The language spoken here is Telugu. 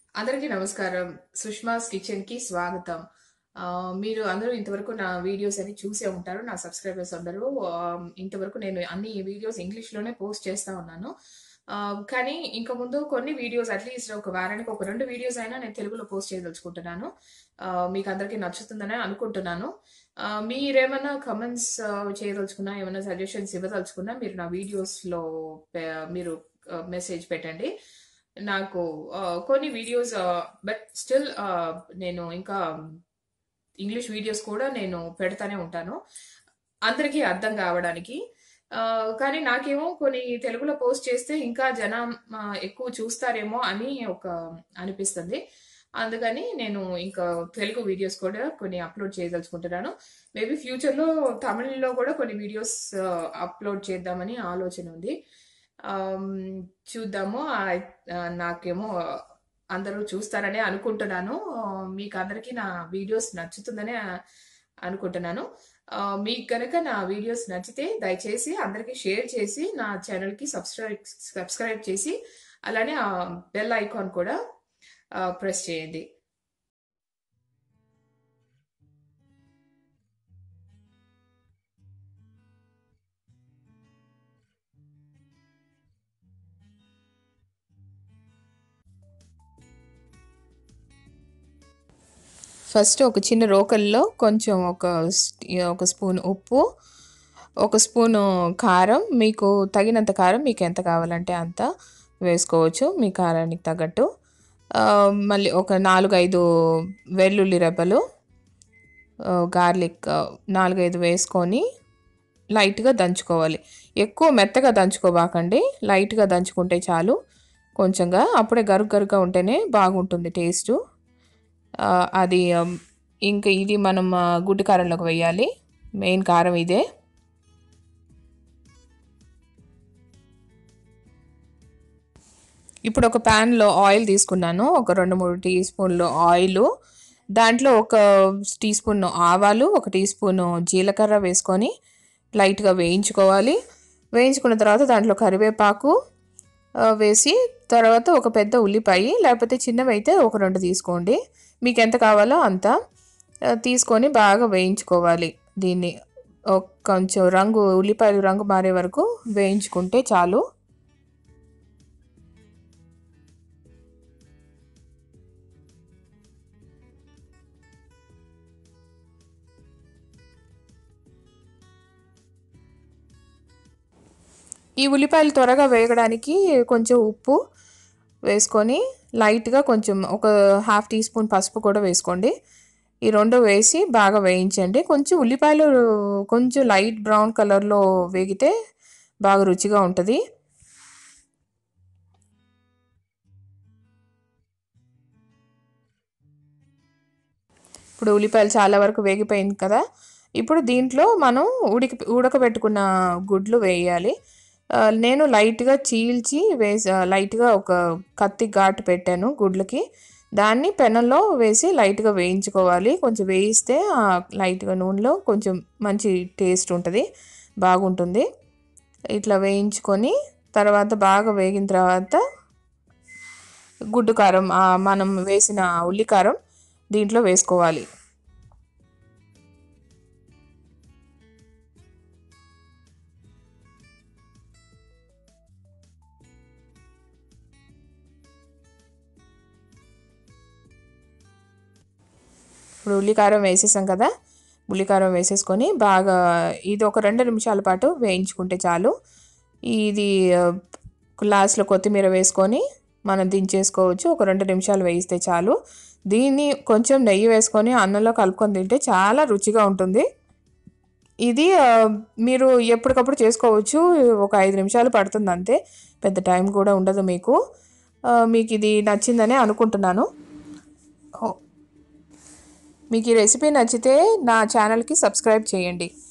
అందరికీ నమస్కారం సుష్మాస్ కిచెన్ కి స్వాగతం ఆ, మీరు అందరూ ఇంతవరకు నా వీడియోస్ అని చూసే ఉంటారు నా సబ్స్క్రైబర్స్ అందరూ ఆ, ఇంతవరకు నేను అన్ని వీడియోస్ ఇంగ్లీష్ లోనే పోస్ట్ చేస్తా ఉన్నాను ఆ, కానీ ఇంకా ముందు కొన్ని వీడియోస్ అట్లీస్ట్ ఒక వారానికి ఒక రెండు వీడియోస్ అయినా నేను తెలుగులో పోస్ట్ చేయదలుచుకుంటున్నాను ఆ, మీకు అందరికీ నచ్చుతుందని అనుకుంటున్నాను ఆ, మీరేమైనా కమెంట్స్ చేయదలుచుకున్నా ఏమైనా సజెషన్స్ ఇవ్వదలుచుకున్నా మీరు నా వీడియోస్ లో పె- మీరు మెసేజ్ పెట్టండి నాకు ఆ, కొన్ని వీడియోస్ బట్ స్టిల్ నేను ఇంకా ఇంగ్లీష్ వీడియోస్ కూడా నేను పెడతానే ఉంటాను అందరికీ అర్థం కావడానికి ఆ, కానీ నాకేమో కొన్ని తెలుగులో పోస్ట్ చేస్తే ఇంకా జనం ఆ, ఎక్కువ చూస్తారేమో అని ఒక అనిపిస్తుంది అందుకని నేను ఇంకా తెలుగు వీడియోస్ కూడా కొన్ని అప్లోడ్ చేయదలుచుకుంటున్నాను మేబీ ఫ్యూచర్లో తమిళ్లో కూడా కొన్ని వీడియోస్ అప్లోడ్ చేద్దామని ఆలోచన ఉంది ఆమ్, చూద్దాము ఆ, ఆ, నాకేమో అందరూ చూస్తారనే అనుకుంటున్నాను ఆ, మీకు అందరికీ నా వీడియోస్ నచ్చుతుందనే ఆ- అనుకుంటున్నాను ఆ, మీకు కనుక నా వీడియోస్ నచ్చితే దయచేసి అందరికీ షేర్ చేసి నా ఛానల్కి సబ్స్క్రైబ్ సబ్స్క్రైబ్ చేసి అలానే ఆ బెల్ ఐకాన్ కూడా ప్రెస్ చేయండి ఫస్ట్ ఒక చిన్న రోకల్లో కొంచెం ఒక స్- ఒక స్పూన్ ఉప్పు ఒక స్పూను కారం మీకు తగినంత కారం మీకు ఎంత కావాలంటే అంత వేసుకోవచ్చు మీ కారానికి తగ్గట్టు ఆ, మళ్ళీ ఒక నాలుగు ఐదు వెల్లుల్లి రెబ్బలు గార్లిక్ నాలుగైదు వేసుకొని లైట్గా దంచుకోవాలి ఎక్కువ మెత్తగా దంచుకోబాకండి లైట్గా దంచుకుంటే చాలు కొంచెంగా అప్పుడే గరుగ్ గరుగ్గా ఉంటేనే బాగుంటుంది టేస్టు ఆ, అది ఆమ్, ఇంకా ఇది మనం ఆ, గుడ్డు కారంలోకి వేయాలి మెయిన్ కారం ఇదే ఇప్పుడు ఒక ప్యాన్లో ఆయిల్ తీసుకున్నాను ఒక రెండు మూడు టీ స్పూన్లు ఆయిల్ దాంట్లో ఒక టీ స్పూన్ ఆవాలు ఒక టీ స్పూన్ జీలకర్ర వేసుకొని లైట్గా వేయించుకోవాలి వేయించుకున్న తర్వాత దాంట్లో కరివేపాకు ఆ, వేసి తర్వాత ఒక పెద్ద ఉల్లిపాయ లేకపోతే చిన్నవి అయితే ఒక రెండు తీసుకోండి మీకు ఎంత కావాలో అంత ఆ, తీసుకొని బాగా వేయించుకోవాలి దీన్ని ఒక కొంచెం రంగు ఉల్లిపాయలు రంగు మారే వరకు వేయించుకుంటే చాలు ఈ ఉల్లిపాయలు త్వరగా వేగడానికి కొంచెం ఉప్పు వేసుకొని లైట్గా కొంచెం ఒక హాఫ్ టీ స్పూన్ పసుపు కూడా వేసుకోండి ఈ రెండు వేసి బాగా వేయించండి కొంచెం ఉల్లిపాయలు కొంచెం లైట్ బ్రౌన్ కలర్లో వేగితే బాగా రుచిగా ఉంటుంది ఇప్పుడు ఉల్లిపాయలు చాలా వరకు వేగిపోయింది కదా ఇప్పుడు దీంట్లో మనం ఉడికి ఉడకబెట్టుకున్న గుడ్లు వేయాలి ఆ, నేను లైట్గా చీల్చి వేసి లైట్గా ఒక కత్తి ఘాటు పెట్టాను గుడ్లకి దాన్ని పెనంలో వేసి లైట్గా వేయించుకోవాలి కొంచెం వేయిస్తే ఆ లైట్గా నూనెలో కొంచెం మంచి టేస్ట్ ఉంటుంది బాగుంటుంది ఇట్లా వేయించుకొని తర్వాత బాగా వేగిన తర్వాత గుడ్డు కారం ఆ, మనం వేసిన ఉల్లి కారం దీంట్లో వేసుకోవాలి ఇప్పుడు ఉల్లికారం వేసేసాం కదా ఉల్లికారం వేసేసుకొని బాగా ఇది ఒక రెండు నిమిషాల పాటు వేయించుకుంటే చాలు ఇది ఆ, లాస్ట్లో కొత్తిమీర వేసుకొని మనం దించేసుకోవచ్చు ఒక రెండు నిమిషాలు వేయిస్తే చాలు దీన్ని కొంచెం నెయ్యి వేసుకొని అన్నంలో కలుపుకొని తింటే చాలా రుచిగా ఉంటుంది ఇది ఆ, మీరు ఎప్పటికప్పుడు చేసుకోవచ్చు ఒక ఐదు నిమిషాలు పడుతుంది అంతే పెద్ద టైం కూడా ఉండదు మీకు ఆ, మీకు ఇది నచ్చిందని అనుకుంటున్నాను ఓ, మీకు ఈ రెసిపీ నచ్చితే నా ఛానల్కి సబ్స్క్రైబ్ చేయండి